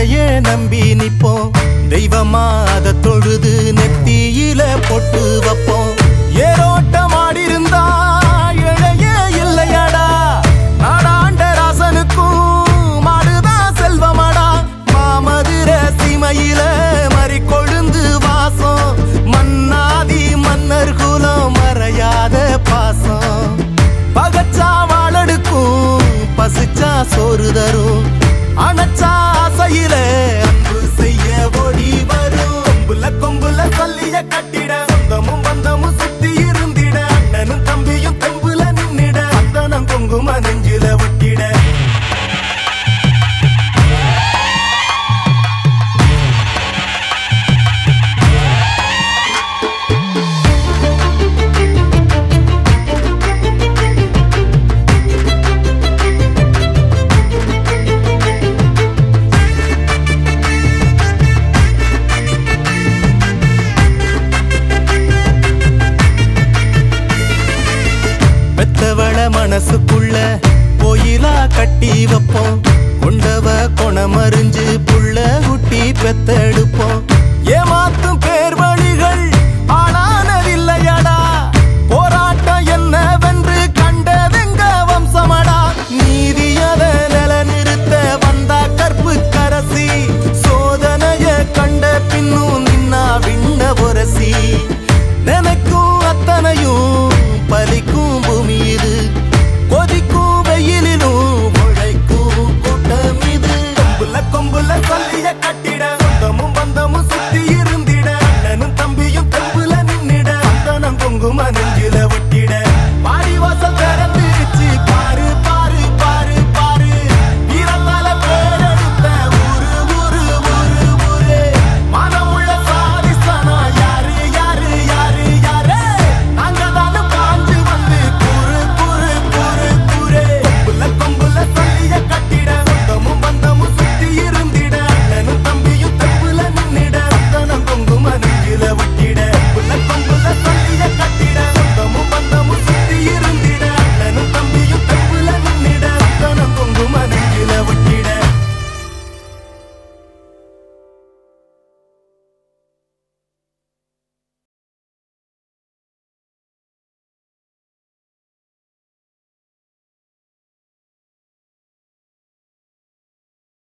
உன்னையே நம்பி நிப்போம் தெய்வமா அத தொழுது நெத்தியில பொட்டு வைப்போம் ஏரோட்டமாடி இருந்தா இழையே இல்லையடா நாடாண்ட ராசனுக்கும் மாடுதான் செல்வமடா மாமதுர சீமையில மறி கொழுந்து வாசம் மன்னாதி மன்னர் குலம் மறையாத பாசம் பகச்சா வாழடுக்கும் பசிச்சா சோறு தரும் அணைச்சா ஆசையில அன்பு செய்ய ஓடி வரும் கொம்புல கொம்புல சொல்லிய கட்டிட சொந்தமும் பந்தமும் சுத்தி இருந்திட அண்ணனும் தம்பியும் தெம்புல நின்னிட அந்தனம் குங்கும நெஞ்சில ஒட்டிட பெத்தவள மனசுக்குள்ள கோயிலா கட்டி வைப்போம் கொண்டவ கொணமறிஞ்சு புள்ள குட்டி பெத்தெடுப்போம் ஏமாத்தும் பேர் வழிகள் ஆளானதில்லையடா போராட்டம் என்னவென்று கண்டதெங்க வம்சமடா நீதியத நிலநிறுத்த வந்தா கற்பு கரசி சோதனைய கண்ட பின்னும் நின்னா விண்ண உரசி நினைக்கும் அத்தனையும் பலிக்கும் பூமி இது கொதிக்கும் வெயிலிலும் உழைக்கும் கூட்டம் இது கொம்புல கொம்புல